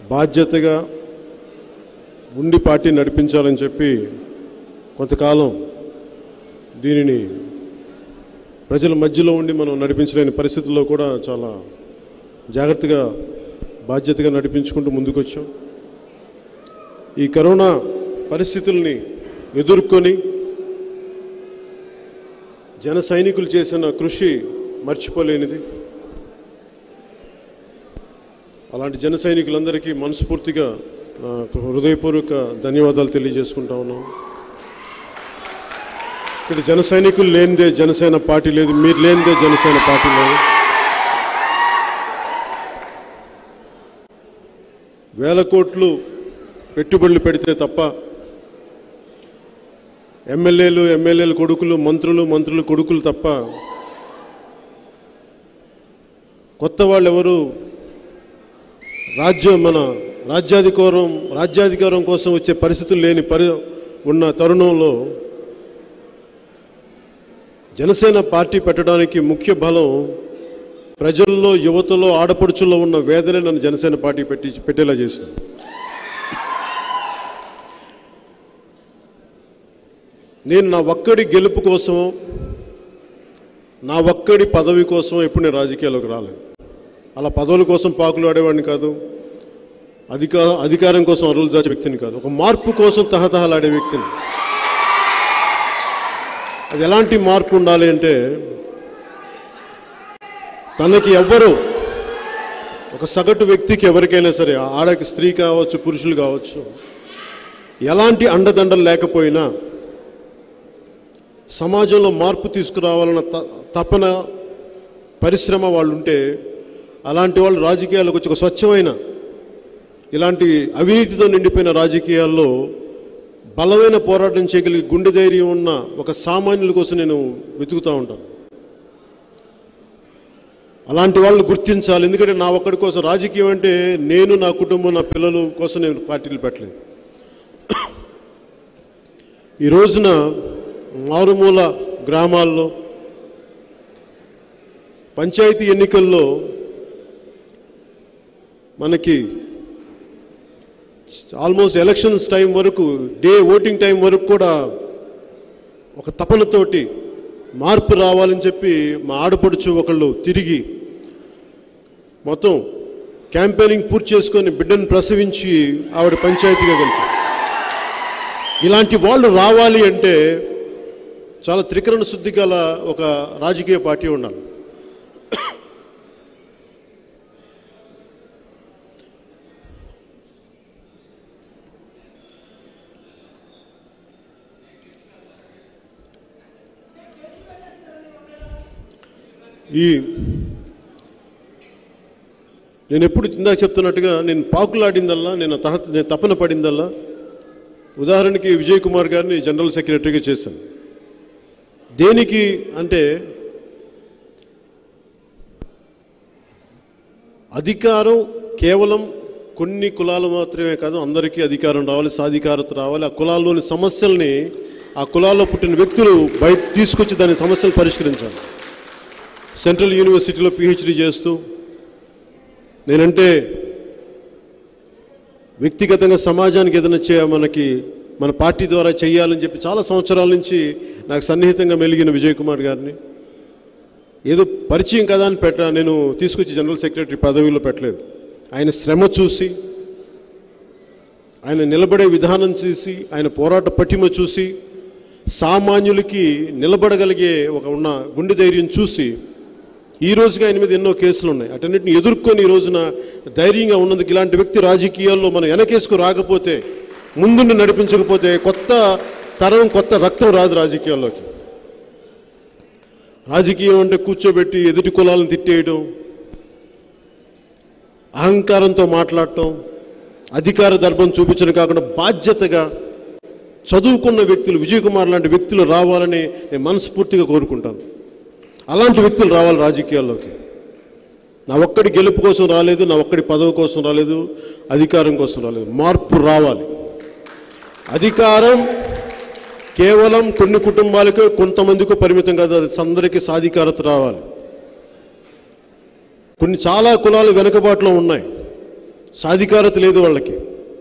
బాధ్యతగా ఉండి పార్టీ నడిపించాలని చెప్పి కొంతకాలం దీనిని ప్రజల మధ్యలో ఉండి మనం నడిపించలేని పరిస్థితుల్లో కూడా చాలా జాగ్రత్తగా బాధ్యతగా నడిపించుకుంటూ ముందుకొచ్చాం ఈ కరోనా పరిస్థితుల్ని ఎదుర్కొని జన సైనికులు చేసిన కృషి మర్చిపోలేనిది అలాంటి జన సైనికులందరికీ మనస్ఫూర్తిగా నా హృదయపూర్వక ధన్యవాదాలు తెలియజేసుకుంటా ఉన్నాం ఇక్కడ జన సైనికులు లేనిదే జనసేన పార్టీ లేదు మీరు లేనిదే జనసేన పార్టీ లేదు వేల కోట్లు పెట్టుబడులు పెడితే తప్ప ఎమ్మెల్యేలు ఎమ్మెల్యేల కొడుకులు మంత్రులు మంత్రులు కొడుకులు తప్ప కొత్త వాళ్ళు ఎవరు రాజ్యం మన రాజ్యాధికారం రాజ్యాధికారం కోసం వచ్చే పరిస్థితులు లేని పరి ఉన్న తరుణంలో జనసేన పార్టీ పెట్టడానికి ముఖ్య బలం ప్రజల్లో యువతలో ఆడపడుచుల్లో ఉన్న వేదనే నన్ను జనసేన పార్టీ పెట్టి పెట్టేలా చేసింది నేను నా ఒక్కడి గెలుపు కోసం నా ఒక్కడి పదవి కోసం ఎప్పుడు నేను రాజకీయాల్లోకి రాలేదు అలా పదవుల కోసం పాకులు ఆడేవాడిని కాదు అధికా అధికారం కోసం అరువులు దాచే వ్యక్తిని కాదు ఒక మార్పు కోసం తహతహలాడే వ్యక్తిని అది ఎలాంటి మార్పు ఉండాలి అంటే తనకి ఎవ్వరు ఒక సగటు వ్యక్తికి ఎవరికైనా సరే ఆడకి స్త్రీ కావచ్చు పురుషులు కావచ్చు ఎలాంటి అండదండలు లేకపోయినా సమాజంలో మార్పు తీసుకురావాలన్న త- తపన పరిశ్రమ వాళ్ళు ఉంటే అలాంటి వాళ్ళు రాజకీయాలకు వచ్చి ఒక స్వచ్ఛమైన ఇలాంటి అవినీతితో నిండిపోయిన రాజకీయాల్లో బలమైన పోరాటం చేయగలిగే గుండె ధైర్యం ఉన్న ఒక సామాన్యుల కోసం నేను వెతుకుతూ ఉంటాను అలాంటి వాళ్ళని గుర్తించాలి ఎందుకంటే నా ఒక్కడి కోసం రాజకీయం అంటే నేను నా కుటుంబం నా పిల్లలు కోసం నేను పార్టీలు పెట్టలేదు ఈ రోజున మారుమూల గ్రామాల్లో పంచాయతీ ఎన్నికల్లో మనకి ఆల్మోస్ట్ ఎలక్షన్స్ టైం వరకు డే ఓటింగ్ టైం వరకు కూడా ఒక తపనతోటి మార్పు రావాలని చెప్పి మా ఆడపడుచు ఒకళ్ళు తిరిగి మొత్తం క్యాంపెయినింగ్ పూర్తి చేసుకొని బిడ్డను ప్రసవించి ఆవిడ పంచాయతీగా గెలిచారు ఇలాంటి వాళ్ళు రావాలి అంటే చాలా త్రికరణ శుద్ధి గల ఒక రాజకీయ పార్టీ ఉండాలి ఈ నేను ఎప్పుడు ఇందాక చెప్తున్నట్టుగా నేను పాకులాడిందల్లా నేను తహ నేను తపన పడిందల్లా ఉదాహరణకి విజయ్ కుమార్ గారిని జనరల్ సెక్రటరీగా చేశాను దేనికి అంటే అధికారం కేవలం కొన్ని కులాలు మాత్రమే కాదు అందరికీ అధికారం రావాలి సాధికారత రావాలి ఆ కులాల్లోని సమస్యల్ని ఆ కులాల్లో పుట్టిన వ్యక్తులు బయట తీసుకొచ్చి దాని సమస్యలు పరిష్కరించాలి సెంట్రల్ యూనివర్సిటీలో పిహెచ్డి చేస్తూ నేనంటే వ్యక్తిగతంగా సమాజానికి ఏదైనా చే మనకి మన పార్టీ ద్వారా చేయాలని చెప్పి చాలా సంవత్సరాల నుంచి నాకు సన్నిహితంగా మెలిగిన విజయ్ కుమార్ గారిని ఏదో పరిచయం కదా అని పెట్ట నేను తీసుకొచ్చి జనరల్ సెక్రటరీ పదవిలో పెట్టలేదు ఆయన శ్రమ చూసి ఆయన నిలబడే విధానం చూసి ఆయన పోరాట పటిమ చూసి సామాన్యులకి నిలబడగలిగే ఒక ఉన్న గుండె ధైర్యం చూసి ఈ రోజుగా ఆయన మీద ఎన్నో కేసులు ఉన్నాయి అటన్నిటిని ఎదుర్కొని ఈ రోజున ధైర్యంగా ఉన్నందుకు ఇలాంటి వ్యక్తి రాజకీయాల్లో మనం వెనకేసుకు రాకపోతే ముందుండి నడిపించకపోతే కొత్త తరం కొత్త రక్తం రాదు రాజకీయాల్లోకి రాజకీయం అంటే కూర్చోబెట్టి ఎదుటి కులాలను తిట్టేయడం అహంకారంతో మాట్లాడటం అధికార దర్భం చూపించడం కాకుండా బాధ్యతగా చదువుకున్న వ్యక్తులు విజయ్ కుమార్ లాంటి వ్యక్తులు రావాలని నేను మనస్ఫూర్తిగా కోరుకుంటాను అలాంటి వ్యక్తులు రావాలి రాజకీయాల్లోకి నా ఒక్కడి గెలుపు కోసం రాలేదు నా ఒక్కడి పదవి కోసం రాలేదు అధికారం కోసం రాలేదు మార్పు రావాలి అధికారం కేవలం కొన్ని కుటుంబాలకు కొంతమందికి పరిమితం కాదు అది అందరికీ సాధికారత రావాలి కొన్ని చాలా కులాలు వెనుకబాటులో ఉన్నాయి సాధికారత లేదు వాళ్ళకి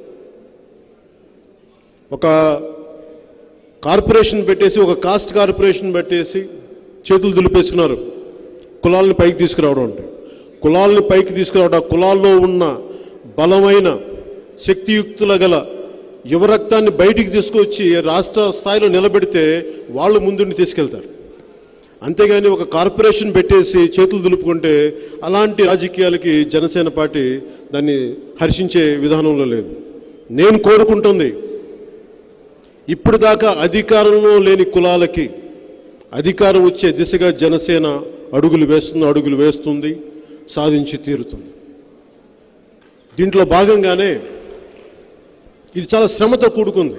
ఒక కార్పొరేషన్ పెట్టేసి ఒక కాస్ట్ కార్పొరేషన్ పెట్టేసి చేతులు దులిపేసుకున్నారు కులాలని పైకి తీసుకురావడం అంటే కులాలని పైకి తీసుకురావడం ఆ కులాల్లో ఉన్న బలమైన శక్తియుక్తుల గల యువరక్తాన్ని బయటికి తీసుకొచ్చి రాష్ట్ర స్థాయిలో నిలబెడితే వాళ్ళు ముందుండి తీసుకెళ్తారు అంతేగాని ఒక కార్పొరేషన్ పెట్టేసి చేతులు దులుపుకుంటే అలాంటి రాజకీయాలకి జనసేన పార్టీ దాన్ని హర్షించే విధానంలో లేదు నేను కోరుకుంటుంది ఇప్పుడు దాకా అధికారంలో లేని కులాలకి అధికారం వచ్చే దిశగా జనసేన అడుగులు వేస్తుంది అడుగులు వేస్తుంది సాధించి తీరుతుంది దీంట్లో భాగంగానే ఇది చాలా శ్రమతో కూడుకుంది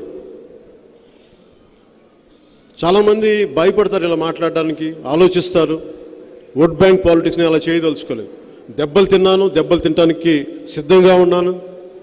చాలామంది భయపడతారు ఇలా మాట్లాడడానికి ఆలోచిస్తారు ఓట్ బ్యాంక్ పాలిటిక్స్ని అలా చేయదలుచుకోలేదు దెబ్బలు తిన్నాను దెబ్బలు తినడానికి సిద్ధంగా ఉన్నాను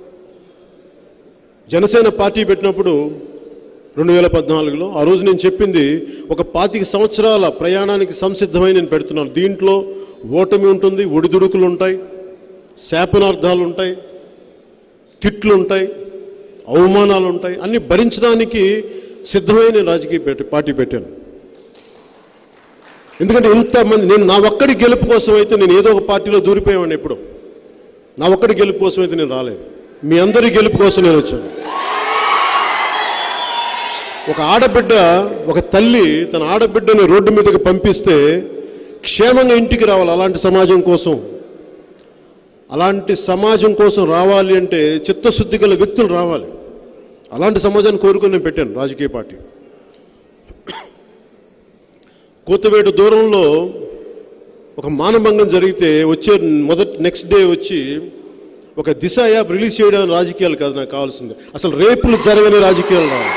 జనసేన పార్టీ పెట్టినప్పుడు రెండు వేల పద్నాలుగులో ఆ రోజు నేను చెప్పింది ఒక పాతిక సంవత్సరాల ప్రయాణానికి సంసిద్ధమై నేను పెడుతున్నాను దీంట్లో ఓటమి ఉంటుంది ఒడిదుడుకులు ఉంటాయి శాపనార్థాలు ఉంటాయి తిట్లు ఉంటాయి అవమానాలు ఉంటాయి అన్ని భరించడానికి సిద్ధమై నేను రాజకీయ పెట్టి పార్టీ పెట్టాను ఎందుకంటే ఇంతమంది నేను నా ఒక్కడి గెలుపు కోసం అయితే నేను ఏదో ఒక పార్టీలో దూరిపోయాను ఎప్పుడు నా ఒక్కడి గెలుపు కోసం అయితే నేను రాలేదు మీ అందరి గెలుపు కోసం నేను వచ్చాను ఒక ఆడబిడ్డ ఒక తల్లి తన ఆడబిడ్డని రోడ్డు మీదకి పంపిస్తే క్షేమంగా ఇంటికి రావాలి అలాంటి సమాజం కోసం అలాంటి సమాజం కోసం రావాలి అంటే చిత్తశుద్ధి గల వ్యక్తులు రావాలి అలాంటి సమాజాన్ని కోరుకొని నేను పెట్టాను రాజకీయ పార్టీ కూతవేటు దూరంలో ఒక మానభంగం జరిగితే వచ్చే మొదటి నెక్స్ట్ డే వచ్చి ఒక దిశ యాప్ రిలీజ్ చేయడానికి రాజకీయాలు కాదు నాకు కావాల్సింది అసలు రేపులు జరగని రాజకీయాలు రావాలి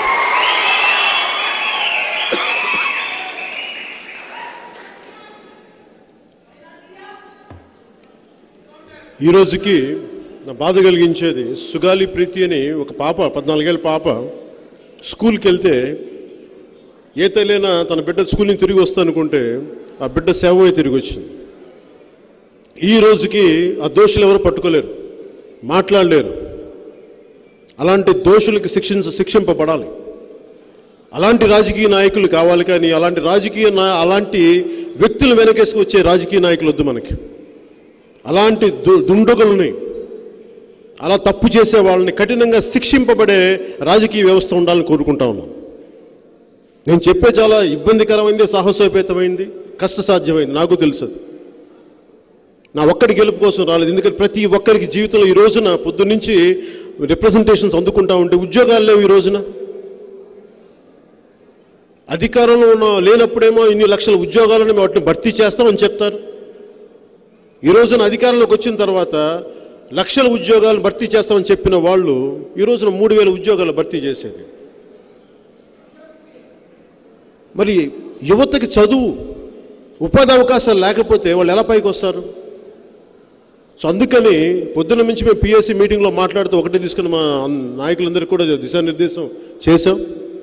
ఈ రోజుకి నా బాధ కలిగించేది సుగాలి ప్రీతి అని ఒక పాప పద్నాలుగేళ్ళ పాప స్కూల్కి వెళ్తే ఏ తల్లైనా తన బిడ్డ స్కూల్ నుంచి తిరిగి వస్తానుకుంటే ఆ బిడ్డ సేవమై తిరిగి వచ్చింది ఈ రోజుకి ఆ దోషులు ఎవరు పట్టుకోలేరు మాట్లాడలేరు అలాంటి దోషులకి శిక్షించ శిక్షింపబడాలి అలాంటి రాజకీయ నాయకులు కావాలి కానీ అలాంటి రాజకీయ నా అలాంటి వ్యక్తులు వెనకేసుకు వచ్చే రాజకీయ నాయకులు వద్దు మనకి అలాంటి దు- దుండగుల్ని అలా తప్పు చేసే వాళ్ళని కఠినంగా శిక్షింపబడే రాజకీయ వ్యవస్థ ఉండాలని కోరుకుంటా ఉన్నాను నేను చెప్పే చాలా ఇబ్బందికరమైంది సాహసోపేతమైంది కష్టసాధ్యమైంది నాకు తెలుసు అది. నా ఒక్కడి గెలుపు కోసం రాలేదు ఎందుకంటే ప్రతి ఒక్కరికి జీవితంలో ఈ రోజున పొద్దున్నుంచి రిప్రజెంటేషన్స్ అందుకుంటా ఉంటే ఉద్యోగాలు లేవు ఈ రోజున అధికారంలో ఉన్న లేనప్పుడేమో ఇన్ని లక్షల ఉద్యోగాలను మేము వాటిని భర్తీ చేస్తామని చెప్తారు ఈ రోజున అధికారంలోకి వచ్చిన తర్వాత లక్షల ఉద్యోగాలు భర్తీ చేస్తామని చెప్పిన వాళ్ళు ఈ రోజున మూడు వేల ఉద్యోగాలు భర్తీ చేసేది మరి యువతకి చదువు ఉపాధి అవకాశాలు లేకపోతే వాళ్ళు ఎలా పైకి వస్తారు సో అందుకని పొద్దున్న నుంచి మేము పిఎస్సి మీటింగ్లో మాట్లాడుతూ ఒకటే తీసుకుని మా నాయకులందరికీ కూడా దిశానిర్దేశం చేశాం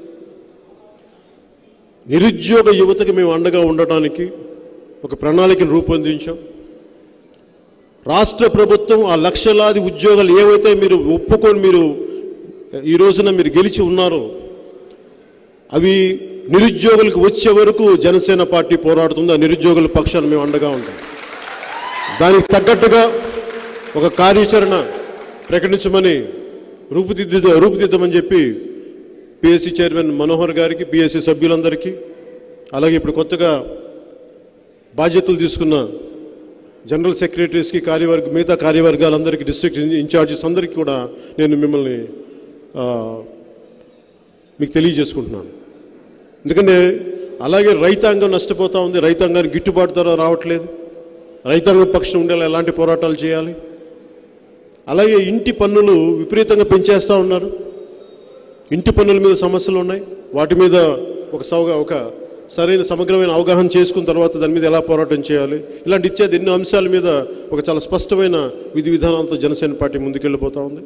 నిరుద్యోగ యువతకి మేము అండగా ఉండటానికి ఒక ప్రణాళికను రూపొందించాం రాష్ట్ర ప్రభుత్వం ఆ లక్షలాది ఉద్యోగాలు ఏవైతే మీరు ఒప్పుకొని మీరు ఈ రోజున మీరు గెలిచి ఉన్నారో అవి నిరుద్యోగులకు వచ్చే వరకు జనసేన పార్టీ పోరాడుతుంది ఆ నిరుద్యోగుల పక్షాన్ని మేము అండగా ఉంటాం దానికి తగ్గట్టుగా ఒక కార్యాచరణ ప్రకటించమని రూపుదిద్దు రూపుదిద్దమని చెప్పి పిఎస్సి చైర్మన్ మనోహర్ గారికి పిఎస్సి సభ్యులందరికీ అలాగే ఇప్పుడు కొత్తగా బాధ్యతలు తీసుకున్న జనరల్ సెక్రటరీస్కి కార్యవర్గ మిగతా కార్యవర్గాలందరికీ డిస్ట్రిక్ట్ ఇన్ఛార్జెస్ అందరికీ కూడా నేను మిమ్మల్ని ఆ, మీకు తెలియజేసుకుంటున్నాను ఎందుకంటే అలాగే రైతాంగం నష్టపోతూ ఉంది రైతాంగానికి గిట్టుబాటు ధర రావట్లేదు రైతాంగం పక్షం ఉండేలా ఎలాంటి పోరాటాలు చేయాలి అలాగే ఇంటి పన్నులు విపరీతంగా పెంచేస్తూ ఉన్నారు ఇంటి పన్నుల మీద సమస్యలు ఉన్నాయి వాటి మీద ఒక సౌగా ఒక సరైన సమగ్రమైన అవగాహన చేసుకున్న తర్వాత దాని మీద ఎలా పోరాటం చేయాలి ఇలాంటి ఇచ్చేది ఎన్నో అంశాల మీద ఒక చాలా స్పష్టమైన విధి విధానాలతో జనసేన పార్టీ ముందుకెళ్ళిపోతూ ఉంది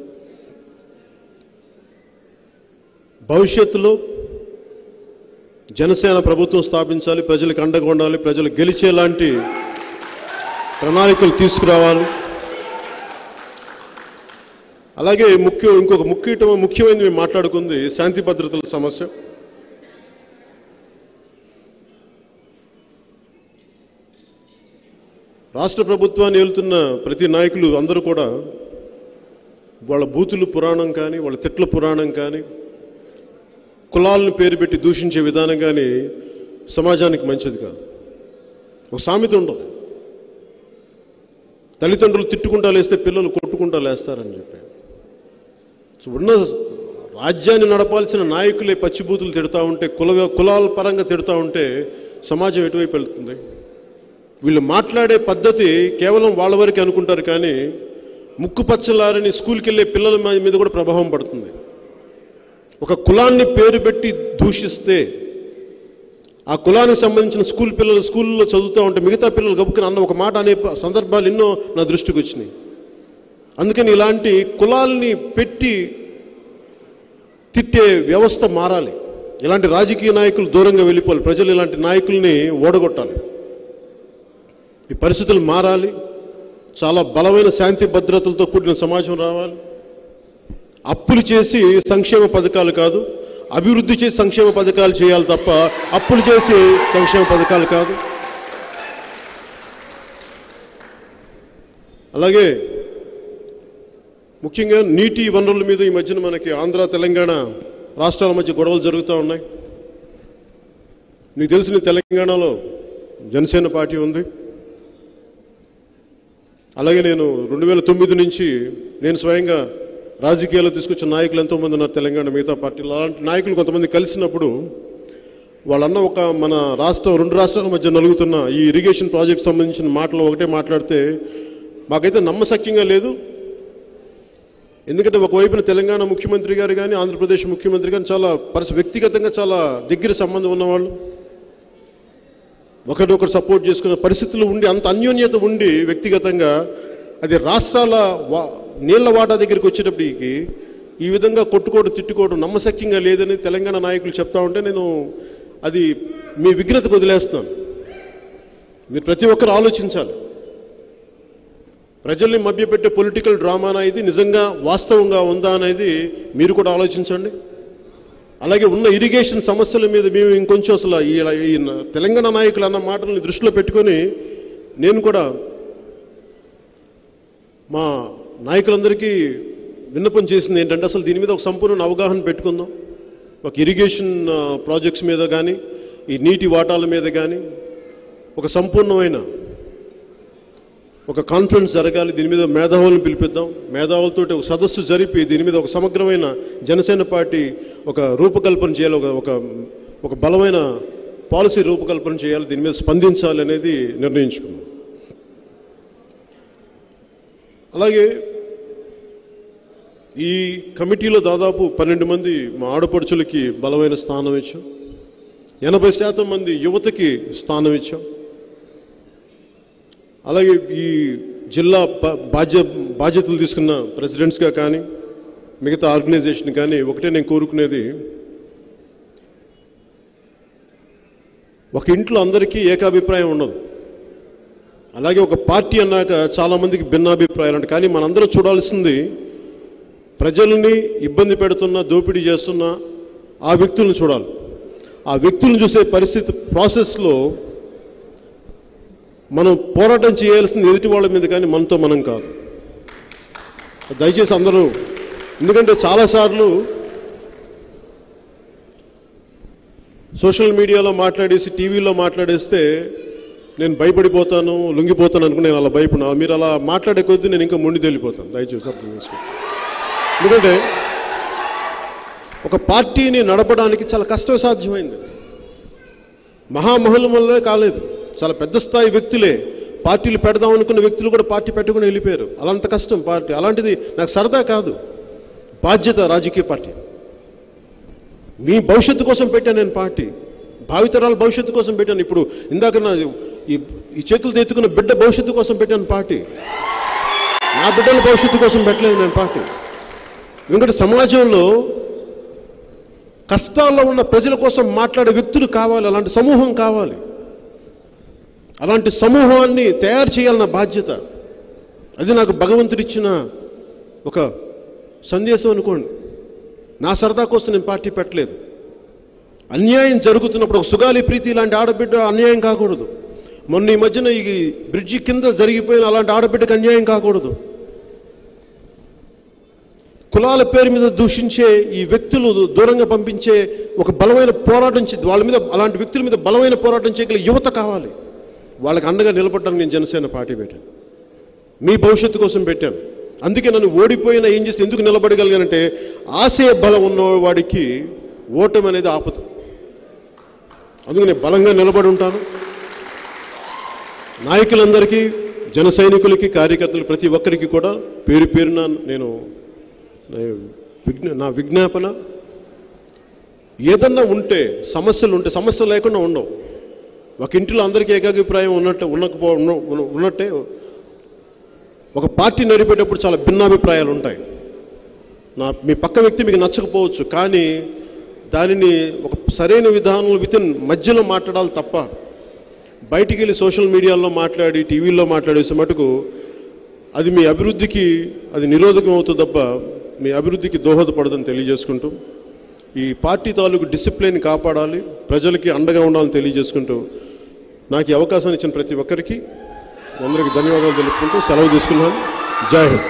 భవిష్యత్తులో జనసేన ప్రభుత్వం స్థాపించాలి ప్రజలకు అండగా ఉండాలి ప్రజలు గెలిచేలాంటి ప్రణాళికలు తీసుకురావాలి అలాగే ముఖ్యం ఇంకొక ముఖ్య ముఖ్యమైనది మేము మాట్లాడుకుంది శాంతి భద్రతల సమస్య రాష్ట్ర ప్రభుత్వాన్ని ఏలుతున్న ప్రతి నాయకులు అందరూ కూడా వాళ్ళ బూతులు పురాణం కానీ వాళ్ళ తిట్ల పురాణం కానీ కులాలను పేరు పెట్టి దూషించే విధానం కానీ సమాజానికి మంచిది కాదు ఒక సామెత ఉండదు తల్లిదండ్రులు తిట్టుకుంటా లేస్తే పిల్లలు కొట్టుకుంటా లేస్తారని చెప్పి సో ఉన్న రాజ్యాన్ని నడపాల్సిన నాయకులే పచ్చిబూతులు తిడతా ఉంటే కుల కులాల పరంగా తిడతా ఉంటే సమాజం ఎటువైపు వెళ్తుంది వీళ్ళు మాట్లాడే పద్ధతి కేవలం వాళ్ళ వరకే అనుకుంటారు కానీ ముక్కు పచ్చలారని స్కూల్కి వెళ్ళే పిల్లల మీద కూడా ప్రభావం పడుతుంది ఒక కులాన్ని పేరు పెట్టి దూషిస్తే ఆ కులానికి సంబంధించిన స్కూల్ పిల్లలు స్కూల్లో చదువుతూ ఉంటే మిగతా పిల్లలు గబుక్కుని అన్న ఒక మాట అనే ప- సందర్భాలు ఎన్నో నా దృష్టికి వచ్చినాయి అందుకని ఇలాంటి కులాల్ని పెట్టి తిట్టే వ్యవస్థ మారాలి ఇలాంటి రాజకీయ నాయకులు దూరంగా వెళ్ళిపోవాలి ప్రజలు ఇలాంటి నాయకుల్ని ఓడగొట్టాలి ఈ పరిస్థితులు మారాలి చాలా బలమైన శాంతి భద్రతలతో కూడిన సమాజం రావాలి అప్పులు చేసి సంక్షేమ పథకాలు కాదు అభివృద్ధి చేసి సంక్షేమ పథకాలు చేయాలి తప్ప అప్పులు చేసి సంక్షేమ పథకాలు కాదు అలాగే ముఖ్యంగా నీటి వనరుల మీద ఈ మధ్యన మనకి ఆంధ్ర తెలంగాణ రాష్ట్రాల మధ్య గొడవలు జరుగుతూ ఉన్నాయి నీకు తెలిసిన తెలంగాణలో జనసేన పార్టీ ఉంది అలాగే నేను రెండు వేల తొమ్మిది నుంచి నేను స్వయంగా రాజకీయాల్లో తీసుకొచ్చిన నాయకులు ఎంతోమంది ఉన్నారు తెలంగాణ మిగతా పార్టీలు అలాంటి నాయకులు కొంతమంది కలిసినప్పుడు వాళ్ళన్న ఒక మన రాష్ట్రం రెండు రాష్ట్రాల మధ్య నలుగుతున్న ఈ ఇరిగేషన్ ప్రాజెక్ట్ సంబంధించిన మాటలు ఒకటే మాట్లాడితే మాకైతే నమ్మశక్యంగా లేదు ఎందుకంటే ఒకవైపున తెలంగాణ ముఖ్యమంత్రి గారు కానీ ఆంధ్రప్రదేశ్ ముఖ్యమంత్రి కానీ చాలా పరిస్థితి వ్యక్తిగతంగా చాలా దగ్గర సంబంధం ఉన్నవాళ్ళు ఒకరినొకరు సపోర్ట్ చేసుకునే పరిస్థితులు ఉండి అంత అన్యోన్యత ఉండి వ్యక్తిగతంగా అది రాష్ట్రాల వా నీళ్ల వాటా దగ్గరికి వచ్చేటప్పటికి ఈ విధంగా కొట్టుకోవడం తిట్టుకోవడం నమ్మశక్యంగా లేదని తెలంగాణ నాయకులు చెప్తా ఉంటే నేను అది మీ విఘ్నతకు వదిలేస్తున్నాను మీరు ప్రతి ఒక్కరు ఆలోచించాలి ప్రజల్ని మభ్యపెట్టే పొలిటికల్ డ్రామానా ఇది నిజంగా వాస్తవంగా ఉందా అనేది మీరు కూడా ఆలోచించండి అలాగే ఉన్న ఇరిగేషన్ సమస్యల మీద మేము ఇంకొంచెం అసలు ఈ ఈ తెలంగాణ నాయకులు అన్న మాటల్ని దృష్టిలో పెట్టుకొని నేను కూడా మా నాయకులందరికీ విన్నపం చేసింది ఏంటంటే అసలు దీని మీద ఒక సంపూర్ణ అవగాహన పెట్టుకుందాం ఒక ఇరిగేషన్ ఆ, ప్రాజెక్ట్స్ మీద కానీ ఈ నీటి వాటాల మీద కానీ ఒక సంపూర్ణమైన ఒక కాన్ఫరెన్స్ జరగాలి దీని మీద మేధావులను పిలిపిద్దాం మేధావులతో ఒక సదస్సు జరిపి దీని మీద ఒక సమగ్రమైన జనసేన పార్టీ ఒక రూపకల్పన చేయాలి ఒక ఒక ఒక బలమైన పాలసీ రూపకల్పన చేయాలి దీని మీద స్పందించాలి అనేది నిర్ణయించుకున్నాం అలాగే ఈ కమిటీలో దాదాపు పన్నెండు మంది మా ఆడపడుచులకి బలమైన స్థానం ఇచ్చాం ఎనభై శాతం మంది యువతకి స్థానం ఇచ్చాం అలాగే ఈ జిల్లా బా- బాధ్య బాధ్యతలు తీసుకున్న ప్రెసిడెంట్స్గా కానీ మిగతా ఆర్గనైజేషన్ కానీ ఒకటే నేను కోరుకునేది ఒక ఇంట్లో అందరికీ ఏకాభిప్రాయం ఉండదు అలాగే ఒక పార్టీ అన్నాక చాలామందికి భిన్నాభిప్రాయాలు ఉంటాయి కానీ మనందరం చూడాల్సింది ప్రజల్ని ఇబ్బంది పెడుతున్న దోపిడీ చేస్తున్న ఆ వ్యక్తులను చూడాలి ఆ వ్యక్తులను చూసే పరిస్థితి ప్రాసెస్లో మనం పోరాటం చేయాల్సింది ఎదుటి వాళ్ళ మీద కానీ మనతో మనం కాదు దయచేసి అందరూ ఎందుకంటే చాలాసార్లు సోషల్ మీడియాలో మాట్లాడేసి టీవీలో మాట్లాడేస్తే నేను భయపడిపోతాను లొంగిపోతాను అనుకుని నేను అలా భయపడినా మీరు అలా మాట్లాడే కొద్దీ నేను ఇంకా మొండి తేలిపోతాను దయచేసి అర్థం చేసుకోండి ఎందుకంటే ఒక పార్టీని నడపడానికి చాలా కష్టం సాధ్యమైంది మహామహుల వల్లే కాలేదు చాలా పెద్ద స్థాయి వ్యక్తులే పార్టీలు పెడదాం అనుకున్న వ్యక్తులు కూడా పార్టీ పెట్టుకుని వెళ్ళిపోయారు అలాంటి కష్టం పార్టీ అలాంటిది నాకు సరదా కాదు బాధ్యత రాజకీయ పార్టీ మీ భవిష్యత్తు కోసం పెట్టాను నేను పార్టీ భావితరాల భవిష్యత్తు కోసం పెట్టాను ఇప్పుడు ఇందాక నా ఈ ఈ చేతులు తెత్తుకున్న బిడ్డ భవిష్యత్తు కోసం పెట్టాను పార్టీ నా బిడ్డల భవిష్యత్తు కోసం పెట్టలేదు నేను పార్టీ ఎందుకంటే సమాజంలో కష్టాల్లో ఉన్న ప్రజల కోసం మాట్లాడే వ్యక్తులు కావాలి అలాంటి సమూహం కావాలి అలాంటి సమూహాన్ని తయారు చేయాలన్న బాధ్యత అది నాకు భగవంతుడిచ్చిన ఒక సందేశం అనుకోండి నా సరదా కోసం నేను పార్టీ పెట్టలేదు అన్యాయం జరుగుతున్నప్పుడు ఒక సుగాలి ప్రీతి లాంటి ఆడబిడ్డ అన్యాయం కాకూడదు మొన్న ఈ మధ్యన ఈ బ్రిడ్జి కింద జరిగిపోయిన అలాంటి ఆడబిడ్డకు అన్యాయం కాకూడదు కులాల పేరు మీద దూషించే ఈ వ్యక్తులు దూరంగా పంపించే ఒక బలమైన పోరాటం చే- వాళ్ళ మీద అలాంటి వ్యక్తుల మీద బలమైన పోరాటం చేయగల యువత కావాలి వాళ్ళకి అండగా నిలబడడానికి నేను జనసేన పార్టీ పెట్టాను మీ భవిష్యత్తు కోసం పెట్టాను అందుకే నన్ను ఓడిపోయినా ఏం చేసి ఎందుకు నిలబడగలిగానంటే ఆశయ బలం ఉన్న వాడికి ఓటమి అనేది ఆపదు అందుకు నేను బలంగా నిలబడి ఉంటాను నాయకులందరికీ జన సైనికులకి కార్యకర్తలు ప్రతి ఒక్కరికి కూడా పేరు పేరున నేను నేను విజ్ఞ నా విజ్ఞాపన ఏదన్నా ఉంటే సమస్యలు ఉంటే సమస్యలు లేకుండా ఉండవు ఒక ఇంటిలో అందరికీ ఏకాభిప్రాయం ఉన్నట్టు ఉన్నకపో ఉన్న- ఉన్న- ఉన్నట్టే ఒక పార్టీ నడిపేటప్పుడు చాలా భిన్నాభిప్రాయాలు ఉంటాయి నా మీ పక్క వ్యక్తి మీకు నచ్చకపోవచ్చు కానీ దానిని ఒక సరైన విధానంలో వితిన్ మధ్యలో మాట్లాడాలి తప్ప బయటికి వెళ్ళి సోషల్ మీడియాలో మాట్లాడి టీవీల్లో మాట్లాడేసే మటుకు అది మీ అభివృద్ధికి అది నిరోధకం అవుతుంది తప్ప మీ అభివృద్ధికి దోహదపడదని తెలియజేసుకుంటూ ఈ పార్టీ తాలూకు డిసిప్లిన్ కాపాడాలి ప్రజలకి అండగా ఉండాలని తెలియజేసుకుంటూ నాకు ఈ అవకాశాన్ని ఇచ్చిన ప్రతి ఒక్కరికి అందరికీ ధన్యవాదాలు తెలుపుకుంటూ సెలవు తీసుకున్నాను జై హింద్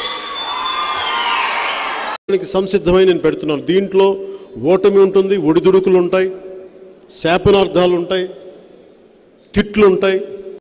దానికి సంసిద్ధమై నేను పెడుతున్నాను దీంట్లో ఓటమి ఉంటుంది ఒడిదుడుకులు ఉంటాయి శాపనార్థాలు ఉంటాయి తిట్లు ఉంటాయి